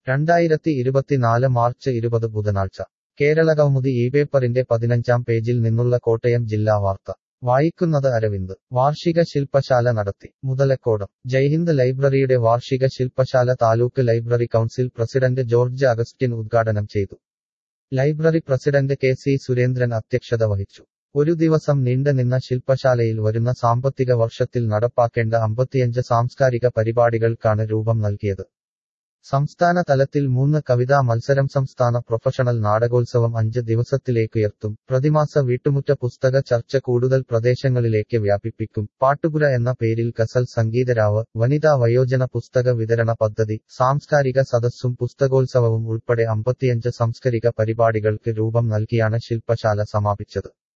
രണ്ടായിരത്തി ഇരുപത്തിനാല് മാർച്ച് ഇരുപത് ബുധനാഴ്ച കേരളകൗമുദി ഈ പേപ്പറിന്റെ പതിനഞ്ചാം പേജിൽ നിന്നുള്ള കോട്ടയം ജില്ലാ വാർത്ത വായിക്കുന്നത് അരവിന്ദ് വാർഷിക ശില്പശാല നടത്തി മുതലക്കോടം ജയ്ഹിന്ദ് ലൈബ്രറിയുടെ വാർഷിക ശില്പശാല taluk library council president George Augustine ഉദ്ഘാടനം ചെയ്തു library president K C Surendran അധ്യക്ഷത വഹിച്ചു ഒരു ദിവസം നീണ്ടുനിന്ന ശില്പശാലയിൽ വരുന്ന സാമ്പത്തിക വർഷത്തിൽ നടപ്പാക്കേണ്ട അമ്പത്തിയഞ്ച് സാംസ്കാരിക പരിപാടികൾക്കാണ് രൂപം നൽകിയത് സംസ്ഥാന തലത്തിൽ മൂന്ന് കവിതാ മത്സരം സംസ്ഥാന പ്രൊഫഷണൽ നാടകോത്സവം അഞ്ച് ദിവസത്തിലേക്കുയർത്തും പ്രതിമാസ വീട്ടുമുറ്റ പുസ്തക ചർച്ച കൂടുതൽ പ്രദേശങ്ങളിലേക്ക് വ്യാപിപ്പിക്കും പാട്ടുപുര എന്ന പേരിൽ ഗസൽ സംഗീതരാവ് വനിതാ വയോജന പുസ്തക വിതരണ പദ്ധതി സാംസ്കാരിക സദസ്സും പുസ്തകോത്സവവും ഉൾപ്പെടെ അമ്പത്തിയഞ്ച് സാംസ്കരിക പരിപാടികൾക്ക് രൂപം നൽകിയാണ് ശില്പശാല സമാപിച്ചത്